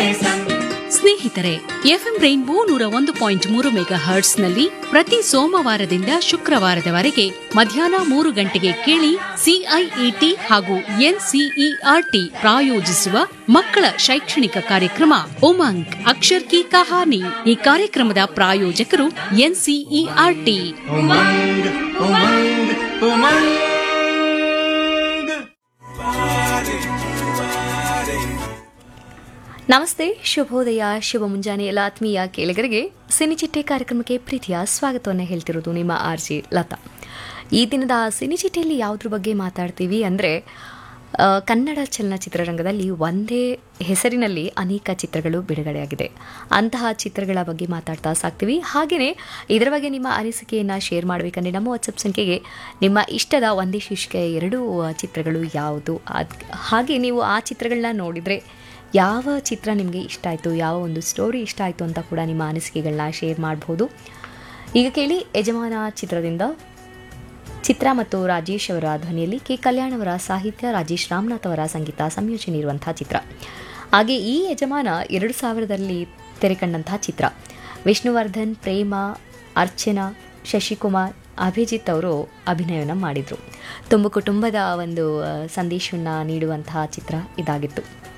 ಸ್ನೇಹಿತರೆ FM rainbow ನೂರ ಒಂದು ಪಾಯಿಂಟ್ ಮೂರು ಮೆಗಾ ಹರ್ಟ್ಸ್ನಲ್ಲಿ ಪ್ರತಿ ಸೋಮವಾರದಿಂದ ಶುಕ್ರವಾರದವರೆಗೆ ಮಧ್ಯಾಹ್ನ ಮೂರು ಗಂಟೆಗೆ ಕೇಳಿ ಸಿಐಇಟಿ ಹಾಗೂ ಎನ್ಸಿಇಆರ್ಟಿ ಪ್ರಾಯೋಜಿಸುವ ಮಕ್ಕಳ ಶೈಕ್ಷಣಿಕ ಕಾರ್ಯಕ್ರಮ ಉಮಂಗ್ ಅಕ್ಷರ್ ಕಿ ಕಹಾನಿ ಈ ಕಾರ್ಯಕ್ರಮದ ಪ್ರಾಯೋಜಕರು ಎನ್ಸಿಇಆರ್ಟಿ ಉಮಂಗ್ ಉಮಂಗ್ ಉಮಂಗ್ ನಮಸ್ತೆ ಶುಭೋದಯ ಶುಭ ಮುಂಜಾನೆ ಎಲ್ಲ ಆತ್ಮೀಯ ಕೇಳಿಗರಿಗೆ ಸಿನಿಚಿಟ್ಟೆ ಕಾರ್ಯಕ್ರಮಕ್ಕೆ ಪ್ರೀತಿಯ ಸ್ವಾಗತವನ್ನು ಹೇಳ್ತಿರೋದು ನಿಮ್ಮ ಆರ್ ಜಿ ಲತಾ ಈ ದಿನದ ಸಿನಿಚಿಟ್ಟೆಯಲ್ಲಿ ಯಾವುದ್ರ ಬಗ್ಗೆ ಮಾತಾಡ್ತೀವಿ ಅಂದರೆ ಕನ್ನಡ ಚಲನಚಿತ್ರರಂಗದಲ್ಲಿ ಒಂದೇ ಹೆಸರಿನಲ್ಲಿ ಅನೇಕ ಚಿತ್ರಗಳು ಬಿಡುಗಡೆಯಾಗಿದೆ ಅಂತಹ ಚಿತ್ರಗಳ ಬಗ್ಗೆ ಮಾತಾಡ್ತಾ ಸಾಕ್ತೀವಿ ಹಾಗೆಯೇ ಇದರ ಬಗ್ಗೆ ನಿಮ್ಮ ಅನಿಸಿಕೆಯನ್ನು ಶೇರ್ ಮಾಡಬೇಕಂದ್ರೆ ನಮ್ಮ ವಾಟ್ಸಪ್ ಸಂಖ್ಯೆಗೆ ನಿಮ್ಮ ಇಷ್ಟದ ಒಂದೇ ಶೀರ್ಷಿಕೆ ಎರಡು ಆ, ಚಿತ್ರಗಳು ಯಾವುದು ಅದ್ ಹಾಗೆ ನೀವು ಆ ಚಿತ್ರಗಳನ್ನ ನೋಡಿದರೆ ಯಾವ ಚಿತ್ರ ನಿಮಗೆ ಇಷ್ಟ ಆಯಿತು ಯಾವ ಒಂದು ಸ್ಟೋರಿ ಇಷ್ಟ ಆಯಿತು ಅಂತ ಕೂಡ ನಿಮ್ಮ ಅನಿಸಿಕೆಗಳನ್ನ ಶೇರ್ ಮಾಡ್ಬೋದು ಈಗ ಕೇಳಿ ಯಜಮಾನ ಚಿತ್ರದಿಂದ ಚಿತ್ರ ಮತ್ತು ರಾಜೇಶ್ ಅವರ ಧ್ವನಿಯಲ್ಲಿ ಕೆ ಕಲ್ಯಾಣ್ ಅವರ ಸಾಹಿತ್ಯ ರಾಜೇಶ್ ರಾಮನಾಥ್ ಅವರ ಸಂಗೀತ ಸಂಯೋಜನೆ ಇರುವಂತಹ ಚಿತ್ರ ಹಾಗೆ ಈ ಯಜಮಾನ ಎರಡು ಸಾವಿರದಲ್ಲಿ ತೆರೆಕಂಡಂತಹ ಚಿತ್ರ ವಿಷ್ಣುವರ್ಧನ್ ಪ್ರೇಮ ಅರ್ಚನಾ ಶಶಿಕುಮಾರ್ ಅಭಿಜಿತ್ ಅವರು ಅಭಿನಯವನ್ನು ಮಾಡಿದರು ತುಂಬ ಕುಟುಂಬದ ಒಂದು ಸಂದೇಶವನ್ನು ನೀಡುವಂತಹ ಚಿತ್ರ ಇದಾಗಿತ್ತು